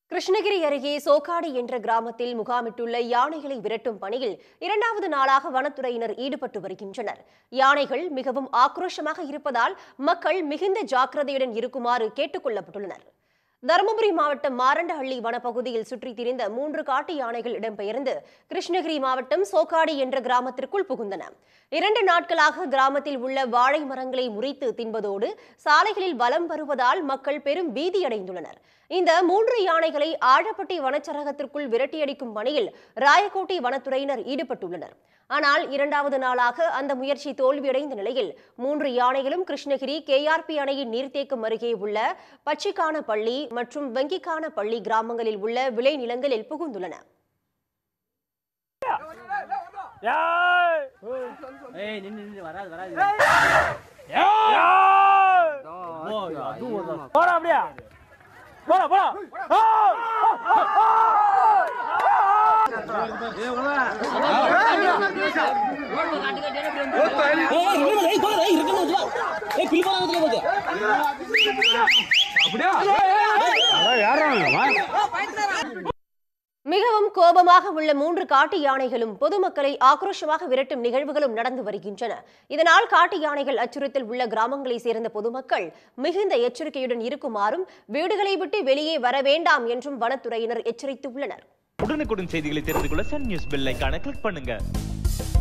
கிருஷ்ணகிரி அருகே சோக்காடு என்ற கிராமத்தில் முகாமிட்டுள்ள யானைகளை விரட்டும் பணியில் இரண்டாவது நாளாக வனத்துறையினர் ஈடுபட்டு வருகின்றனர் யானைகள் மிகவும் ஆக்ரோஷமாக இருப்பதால் மக்கள் மிகுந்த ஜாக்கிரதையுடன் இருக்குமாறு கேட்டுக் கொள்ளப்பட்டுள்ளனர் தருமபுரி மாவட்டம் மாரண்டஹள்ளி வனப்பகுதியில் சுற்றித் திரிந்த மூன்று காட்டு யானைகள் இடம்பெயர்ந்து கிருஷ்ணகிரி மாவட்டம் சோக்காடி என்ற கிராமத்திற்குள் புகுந்தன இரண்டு நாட்களாக கிராமத்தில் உள்ள வாழை மரங்களை முறித்து தின்பதோடு சாலைகளில் வலம் வருவதால் மக்கள் பெரும் பீதியடைந்துள்ளனர் இந்த மூன்று யானைகளை ஆழப்பட்டி வனச்சரகத்திற்குள் விரட்டியடிக்கும் பணியில் ராயக்கோட்டை வனத்துறையினர் ஈடுபட்டுள்ளனர் ஆனால் இரண்டாவது நாளாக அந்த முயற்சி தோல்வியடைந்த நிலையில் மூன்று யானைகளும் கிருஷ்ணகிரி கேஆர்பி அணையின் நீர்த்தேக்கம் அருகே உள்ள பச்சிக்கானப்பள்ளி மற்றும் வெங்கிக்கானப்பள்ளி கிராமங்களில் உள்ள விளைநிலங்களில் புகுந்துள்ளன ஏய் நின்னு நின்னு வராது வராது போடா அப்படியா போடா போடா மிகவும் கோபமாக உள்ள மூன்று காட்டு யானைகளும் பொதுமக்களை ஆக்ரோஷமாக விரட்டும் நிகழ்வுகளும் நடந்து வருகின்றன இதனால் காட்டு யானைகள் அச்சுறுத்தல் உள்ள கிராமங்களை சேர்ந்த பொதுமக்கள் மிகுந்த எச்சரிக்கையுடன் இருக்குமாறும் வீடுகளை விட்டு வெளியே வர வேண்டாம் என்றும் வனத்துறையினர் எச்சரித்துள்ளனர் உடனுக்குடன் செய்திகளை தெரிந்து கொள்ள சன் நியூஸ் பெல் ஐகானை கிளிக் பண்ணுங்க